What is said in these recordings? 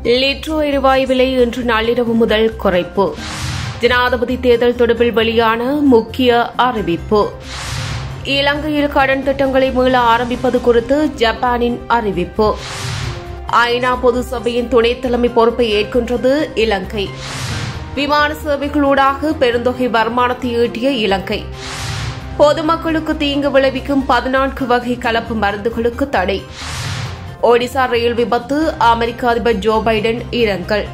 லிட்ரோ எரிவாயு விலை இன்று நள்ளிரவு முதல் குறைப்பு ஜனாதிபதி தேர்தல் தொடர்பில் வெளியான முக்கிய அறிவிப்பு இலங்கையில் கடன் திட்டங்களை மீள ஆரம்பிப்பது குறித்து ஜப்பானின் அறிவிப்பு ஐநா பொது சபையின் துணைத் தலைமை பொறுப்பை ஏற்கின்றது இலங்கை விமான சேவைகளூடாக பெருந்தொகை வருமானத்தை ஈட்டிய இலங்கை பொதுமக்களுக்கு தீங்கு விளைவிக்கும் பதினான்கு வகை கலப்பு மருந்துகளுக்கு தடை ஒடிசா ரயில் விபத்து அமெரிக்க அதிபர் ஜோ பைடன் இரங்கல்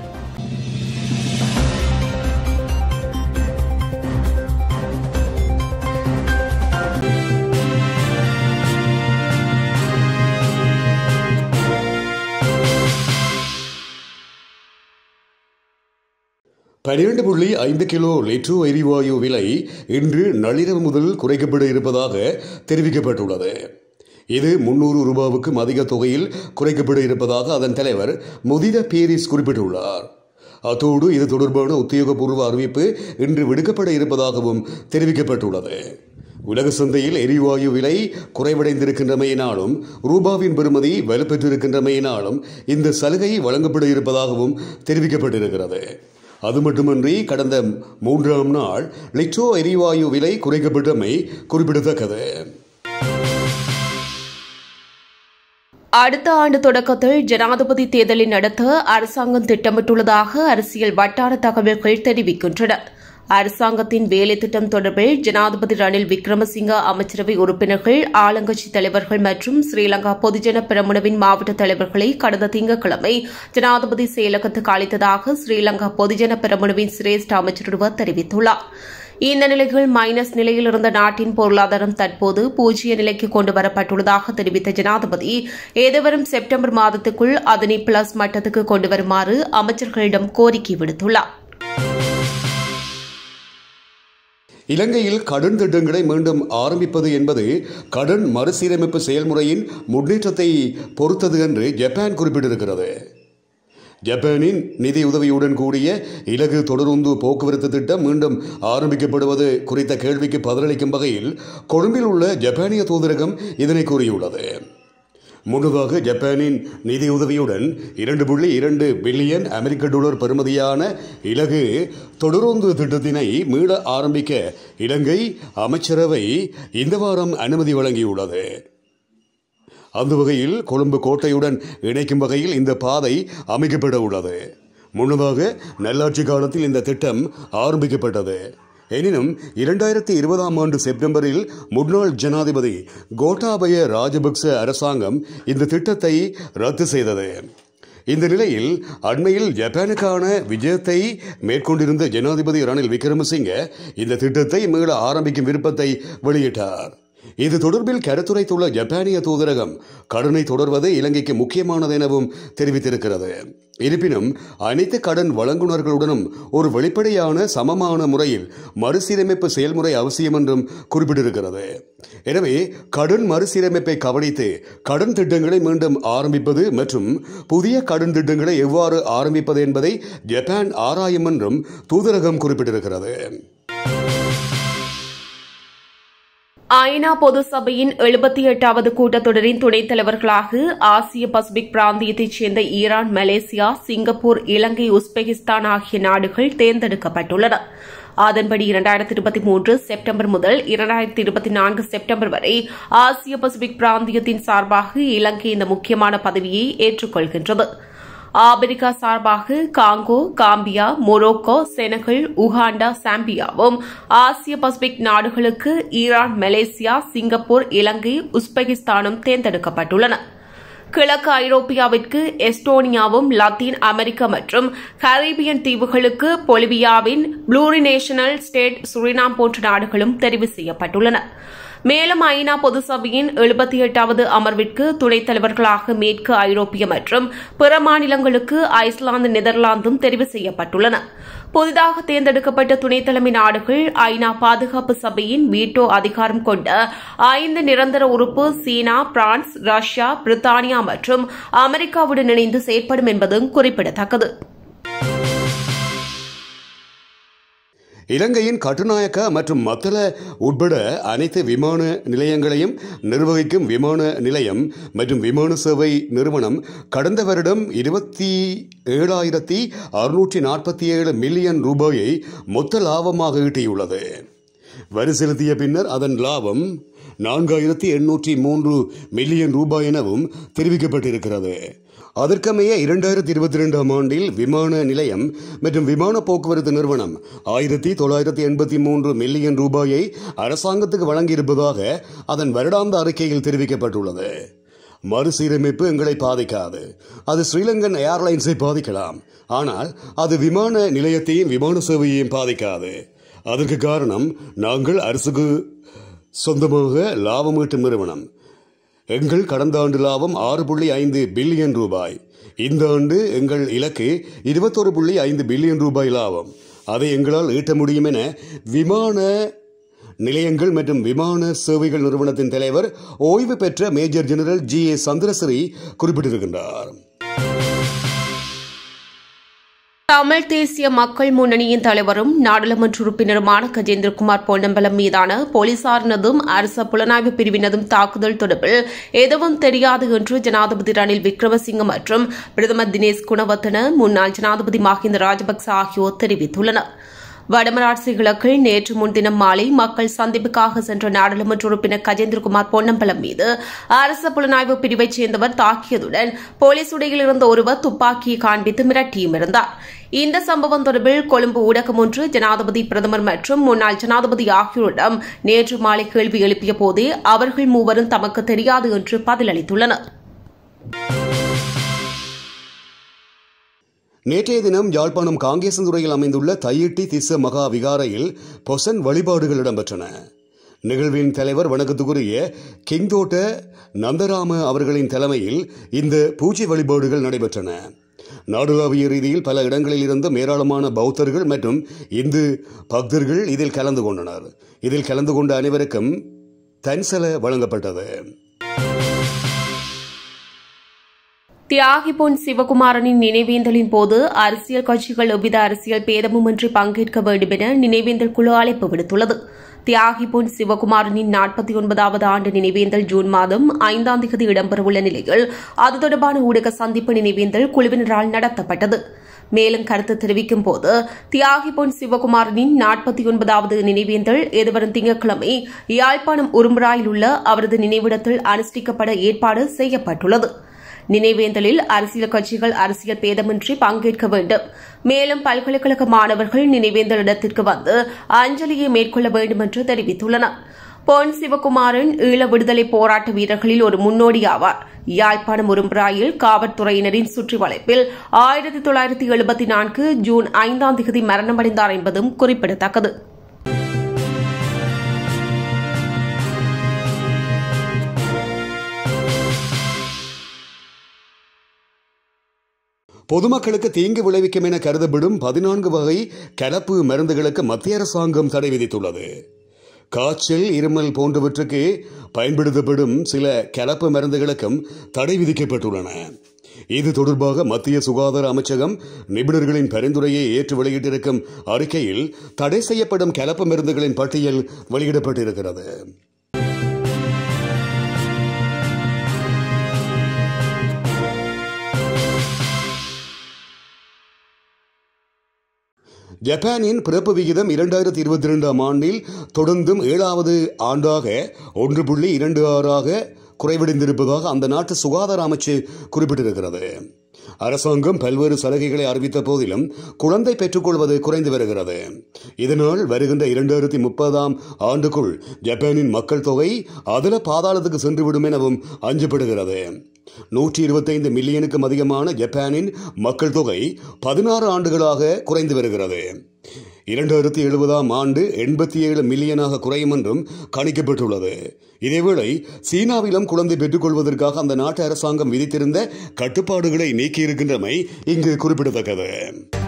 பனிரெண்டு புள்ளி ஐந்து கிலோ லிட்ரு எரிவாயு விலை இன்று நள்ளிரவு முதல் குறைக்கப்பட இருப்பதாக தெரிவிக்கப்பட்டுள்ளது இது முன்னூறு ரூபாவுக்கும் அதிக தொகையில் குறைக்கப்பட இருப்பதாக அதன் தலைவர் முதித பேரிஸ் குறிப்பிட்டுள்ளார் அத்தோடு இது தொடர்பான உத்தியோகபூர்வ அறிவிப்பு இன்று விடுக்கப்பட இருப்பதாகவும் தெரிவிக்கப்பட்டுள்ளது உலக சந்தையில் எரிவாயு விலை குறைவடைந்திருக்கின்றமையினாலும் ரூபாவின் பெறுமதி வலுப்பெற்றிருக்கின்றமையினாலும் இந்த சலுகை வழங்கப்பட இருப்பதாகவும் தெரிவிக்கப்பட்டிருக்கிறது அது மட்டுமின்றி கடந்த மூன்றாம் நாள் லிட்ரோ எரிவாயு விலை குறைக்கப்பட்டமை குறிப்பிடத்தக்கது அடுத்த ஆண்டு தொடக்கத்தில் ஜனாதிபதி தேர்தலை நடத்த அரசாங்கம் திட்டமிட்டுள்ளதாக அரசியல் வட்டார தகவல்கள் தெரிவிக்கின்றன அரசாங்கத்தின் வேலை திட்டம் தொடர்பில் ஜனாதிபதி ரணில் விக்ரமசிங்க அமைச்சரவை உறுப்பினர்கள் ஆளுங்கட்சி தலைவர்கள் மற்றும் ஸ்ரீலங்கா பொதுஜன பிரமுனவின் மாவட்ட தலைவர்களை கடந்த திங்கட்கிழமை ஜனாதிபதி செயலகத்துக்கு அளித்ததாக ஸ்ரீலங்கா பொதுஜன பிரமுனவின் சிரேஷ்ட அமைச்சர் ஒருவர் தெரிவித்துள்ளார் இந்த நிலையில் மைனஸ் நிலையில் இருந்த நாட்டின் பொருளாதாரம் தற்போது பூஜ்ய நிலைக்கு கொண்டு வரப்பட்டுள்ளதாக தெரிவித்த ஜனாதிபதி எதிர்வரும் செப்டம்பர் மாதத்துக்குள் அதனை பிளஸ் மட்டத்துக்கு கொண்டு வருமாறு அமைச்சர்களிடம் கோரிக்கை விடுத்துள்ளார் இலங்கையில் கடன் திட்டங்களை மீண்டும் ஆரம்பிப்பது என்பது கடன் மறுசீரமைப்பு செயல்முறையின் முன்னேற்றத்தை பொறுத்தது என்று ஜப்பான் குறிப்பிட்டிருக்கிறது ஜப்பானின் நிதி உதவியுடன் கூடிய இலகு தொடருந்து போக்குவரத்து திட்டம் மீண்டும் ஆரம்பிக்கப்படுவது குறித்த கேள்விக்கு பதிலளிக்கும் வகையில் கொழும்பில் உள்ள ஜப்பானிய தூதரகம் இதனை கூறியுள்ளது முன்னதாக ஜப்பானின் நிதியுதவியுடன் இரண்டு புள்ளி இரண்டு பில்லியன் அமெரிக்க டாலர் பெறுமதியான இலகு தொடருந்து திட்டத்தினை மீள ஆரம்பிக்க இலங்கை அமைச்சரவை இந்த வாரம் அனுமதி வழங்கியுள்ளது அந்த வகையில் கொழும்பு கோட்டையுடன் இணைக்கும் வகையில் இந்த பாதை அமைக்கப்பட உள்ளது முன்னதாக நல்லாட்சி காலத்தில் இந்த திட்டம் ஆரம்பிக்கப்பட்டது எனினும் இரண்டாயிரத்தி இருபதாம் ஆண்டு செப்டம்பரில் முன்னாள் ஜனாதிபதி கோட்டாபய ராஜபக்ச அரசாங்கம் இந்த திட்டத்தை ரத்து செய்தது இந்த நிலையில் அண்மையில் ஜப்பானுக்கான விஜயத்தை மேற்கொண்டிருந்த ஜனாதிபதி ரணில் விக்ரமசிங்க இந்த திட்டத்தை மீள ஆரம்பிக்கும் விருப்பத்தை வெளியிட்டார் இது தொடர்பில் கருத்துரைத்துள்ள ஜப்பானிய தூதரகம் கடனை தொடர்வது இலங்கைக்கு முக்கியமானது எனவும் தெரிவித்திருக்கிறது இருப்பினும் அனைத்து கடன் வழங்குநர்களுடனும் ஒரு வெளிப்படையான சமமான முறையில் மறுசீரமைப்பு செயல்முறை அவசியம் என்றும் குறிப்பிட்டிருக்கிறது எனவே கடன் மறுசீரமைப்பை கவனித்து கடன் திட்டங்களை மீண்டும் ஆரம்பிப்பது மற்றும் புதிய கடன் திட்டங்களை எவ்வாறு ஆரம்பிப்பது என்பதை ஜப்பான் ஆராயும் என்றும் தூதரகம் குறிப்பிட்டிருக்கிறது ஐநா பொது சபையின் எழுபத்தி எட்டாவது கூட்டத்தொடரின் துணைத் தலைவர்களாக ஆசிய பசிபிக் பிராந்தியத்தைச் சேர்ந்த Iran Malaysia Singapore Ilangai Uzbekistan ஆகிய நாடுகள் தேர்ந்தெடுக்கப்பட்டுள்ளன அதன்படி இரண்டாயிரத்தி இருபத்தி மூன்று செப்டம்பர் முதல் இரண்டாயிரத்தி இருபத்தி நான்கு செப்டம்பர் வரை ஆசிய பசிபிக் பிராந்தியத்தின் சார்பாக இலங்கை இந்த முக்கியமான பதவியை ஏற்றுக்கொள்கின்றது ஆப்பிரிக்கா சார்பாக Congo Gambia Morocco Senegal Uganda சாம்பியாவும் ஆசிய பசிபிக் நாடுகளுக்கு ஈரான் மலேசியா சிங்கப்பூர் இலங்கை உஸ்பெகிஸ்தானும் தேர்ந்தெடுக்கப்பட்டுள்ளன கிழக்கு ஐரோப்பியாவிற்கு எஸ்டோனியாவும் லத்தீன் அமெரிக்கா மற்றும் கரீபியன் தீவுகளுக்கு பொலிவியாவின் ப்ளூரினேஷனல் ஸ்டேட் சுரினாம் போன்ற நாடுகளும் தெரிவு செய்யப்பட்டுள்ளன மேலும் ஐநா பொது சபையின் எழுபத்தி எட்டாவது அமர்விற்கு துணைத் தலைவர்களாக மேற்கு ஐரோப்பிய மற்றும் பிற மாநிலங்களுக்கு ஐஸ்லாந்து நெதர்லாந்தும் தெரிவு செய்யப்பட்டுள்ளன புதிதாக தேர்ந்தெடுக்கப்பட்ட துணைத் தலைமை நாடுகள் ஐநா பாதுகாப்பு சபையின் வீட்டோ அதிகாரம் கொண்ட ஐந்து நிரந்தர உறுப்பு சீனா பிரான்ஸ் ரஷ்யா பிரித்தானியா மற்றும் அமெரிக்காவுடன் இணைந்து செயற்படும் என்பதும் குறிப்பிடத்தக்கது இலங்கையின் கட்டுநாயக்க மற்றும் மத்தள உட்பட அனைத்து விமான நிலையங்களையும் நிர்வகிக்கும் விமான நிலையம் மற்றும் விமான சேவை நிறுவனம் கடந்த வருடம் இருபத்தி ஏழாயிரத்தி அறுநூற்றி நாற்பத்தி ஏழு மில்லியன் ரூபாயை மொத்த லாபமாக ஈட்டியுள்ளது வரி செலுத்திய பின்னர் அதன் லாபம் நான்காயிரத்தி எண்ணூற்றி மூன்று மில்லியன் ரூபாய் எனவும் தெரிவிக்கப்பட்டிருக்கிறது அதற்கமைய இரண்டாயிரத்தி இருபத்தி ரெண்டாம் ஆண்டில் விமான நிலையம் மற்றும் விமான போக்குவரத்து நிறுவனம் ஆயிரத்தி தொள்ளாயிரத்தி எண்பத்தி மூன்று மில்லியன் ரூபாயை அரசாங்கத்துக்கு வழங்கியிருப்பதாக அதன் வருடாந்த அறிக்கையில் தெரிவிக்கப்பட்டுள்ளது மறுசீரமைப்பு எங்களை பாதிக்காது அது ஸ்ரீலங்கன் ஏர்லைன்ஸை பாதிக்கலாம் ஆனால் அது விமான நிலையத்தையும் விமான சேவையையும் பாதிக்காது அதற்கு காரணம் நாங்கள் அரசுக்கு சொந்தமாக லாபம் ஈட்டும் நிறுவனம் எங்கள் கடந்த ஆண்டு லாபம் ஆறு புள்ளி ஐந்து பில்லியன் ரூபாய் இந்த ஆண்டு எங்கள் இலக்கு இருபத்தொரு புள்ளி ஐந்து பில்லியன் ரூபாய் லாபம் அதை எங்களால் ஈட்ட முடியும் என விமான நிலையங்கள் மற்றும் விமான சேவைகள் நிறுவனத்தின் தலைவர் ஓய்வு பெற்ற major general G A Chandrasiri குறிப்பிட்டிருக்கின்றார் தமிழ் தேசிய மக்கள் முன்னணியின் தலைவரும் நாடாளுமன்ற உறுப்பினருமான கஜேந்திரகுமார் பொன்னம்பலம் மீதான போலீசாரினதும் அரச புலனாய்வு பிரிவினதும் தாக்குதல் தொடர்பில் எதுவும் தெரியாது என்று ஜனாதிபதி ரணில் விக்ரமசிங்க மற்றும் பிரதமர் தினேஷ் குணவர்த்தன முன்னாள் ஜனாதிபதி மஹிந்த ராஜபக்ச ஆகியோர் தெரிவித்துள்ளனர் வடமராட்சி கிழக்கில் நேற்று முன்தினம் மாலை மக்கள் சந்திப்புக்காக சென்ற நாடாளுமன்ற உறுப்பினர் கஜேந்திரகுமார் பொன்னம்பலம் மீது அரசு புலனாய்வு பிரிவைச் சேர்ந்தவர் தாக்கியதுடன் போலீஸ் உடையில் இருந்த ஒருவர் துப்பாக்கியை காண்பித்து மிரட்டியும் இருந்தார் இந்த சம்பவம் தொடர்பில் கொழும்பு ஊடகம் ஒன்று ஜனாதிபதி பிரதமர் மற்றும் முன்னாள் ஜனாதிபதி ஆகியோரிடம் நேற்று மாலை கேள்வி எழுப்பிய போதே அவர்கள் மூவரும் தமக்கு தெரியாது என்று பதிலளித்துள்ளனர் நேற்றைய தினம் யாழ்ப்பாணம் காங்கேசந்துறையில் அமைந்துள்ள தையிட்டி திஸ்ஸ மகா விகாரையில் பொசன் வழிபாடுகள் இடம்பெற்றன நிகழ்வின் தலைவர் வணக்கத்துக்குரிய கிங்தோட்ட நந்தராம அவர்களின் தலைமையில் இந்த பூஜை வழிபாடுகள் நடைபெற்றன நாடுளாவிய ரீதியில் பல இடங்களில் இருந்து ஏராளமான பௌத்தர்கள் மற்றும் இந்து பக்தர்கள் இதில் கலந்து கொண்டனர் இதில் கலந்து கொண்ட அனைவருக்கும் தன்சல வழங்கப்பட்டது தியாகி பொன் சிவகுமாரனின் நினைவேந்தலின் போது அரசியல் கட்சிகள் எவ்வித அரசியல் பேதமுமின்றி பங்கேற்க வேண்டும் என நினைவேந்தல் குழு அழைப்பு விடுத்துள்ளது தியாகி பொன் சிவகுமாரனின் நாற்பத்தி ஒன்பதாவது ஆண்டு நினைவேந்தல் ஜூன் மாதம் ஐந்தாம் தேதி இடம்பெறவுள்ள நிலையில் அது தொடர்பான ஊடக சந்திப்பு நினைவேந்தல் குழுவினரால் நடத்தப்பட்டது மேலும் கருத்து தெரிவிக்கும் போது தியாகி பொன் சிவகுமாரனின் நாற்பத்தி ஒன்பதாவது நினைவேந்தல் எதிர்வரும் திங்கட்கிழமை யாழ்ப்பாணம் உரும்புராயில் உள்ள அவரது நினைவிடத்தில் அனுஷ்டிக்கப்பட ஏற்பாடு செய்யப்பட்டுள்ளது நினைவேந்தலில் அரசியல் கட்சிகள் அரசியல் பேதமின்றி பங்கேற்க வேண்டும் மேலும் பல்கலைக்கழக மாணவர்கள் நினைவேந்தல் இடத்திற்கு வந்து அஞ்சலியை மேற்கொள்ள வேண்டும் என்று தெரிவித்துள்ளனர் பொன் சிவகுமாரன் ஈழ விடுதலை போராட்ட வீரர்களில் ஒரு முன்னோடி ஆவார் யாழ்ப்பாணம் உரும்புராயில் காவல்துறையினரின் சுற்றி வளைப்பில் ஆயிரத்தி தொள்ளாயிரத்தி எழுபத்தி நான்கு ஜூன் ஐந்தாம் தேதி மரணமடைந்தார் என்பதும் குறிப்பிடத்தக்கது பொதுமக்களுக்கு தீங்கு விளைவிக்கும் என கருதப்படும் பதினான்கு வகை கலப்பு மருந்துகளுக்கு மத்திய அரசாங்கம் தடை விதித்துள்ளது காய்ச்சல் இருமல் போன்றவற்றுக்கு பயன்படுத்தப்படும் சில கலப்பு மருந்துகளுக்கும் தடை விதிக்கப்பட்டுள்ளன இது தொடர்பாக மத்திய சுகாதார அமைச்சகம் நிபுணர்களின் பரிந்துரையை ஏற்று வெளியிட்டிருக்கும் அறிக்கையில் தடை செய்யப்படும் கலப்பு மருந்துகளின் பட்டியல் வெளியிடப்பட்டிருக்கிறது ஜப்பானின் பிறப்பு விகிதம் இரண்டாயிரத்தி இருபத்தி ரெண்டாம் ஆண்டில் தொடர்ந்தும் ஏழாவது ஆண்டாக ஒன்று புள்ளி இரண்டு ஆறாக குறைவடைந்திருப்பதாக அந்த நாட்டு சுகாதார அமைச்சு குறிப்பிட்டிருக்கிறது அரசாங்கம் பல்வேறு சலுகைகளை அறிவித்த போதிலும் குழந்தை பெற்றுக்கொள்வது குறைந்து வருகிறது இதனால் வருகின்ற இரண்டாயிரத்தி முப்பதாம் ஆண்டுக்குள் ஜப்பானின் மக்கள் தொகை அதில பாதாளத்துக்கு சென்றுவிடும் எனவும் அஞ்சப்படுகிறது நூற்றி இருபத்தைந்து மில்லியனுக்கும் அதிகமான ஜப்பானின் மக்கள் தொகை பதினாறு ஆண்டுகளாக குறைந்து வருகிறது இரண்டாயிரத்தி எழுபதாம் ஆண்டு எண்பத்தி ஏழு மில்லியனாக குறையும் என்றும் கணிக்கப்பட்டுள்ளது இதேவேளை சீனாவிலும் குழந்தை பெற்றுக்கொள்வதற்காக அந்த நாட்டு அரசாங்கம் விதித்திருந்த கட்டுப்பாடுகளை நீக்கியிருக்கின்றமை இங்கு குறிப்பிடத்தக்கது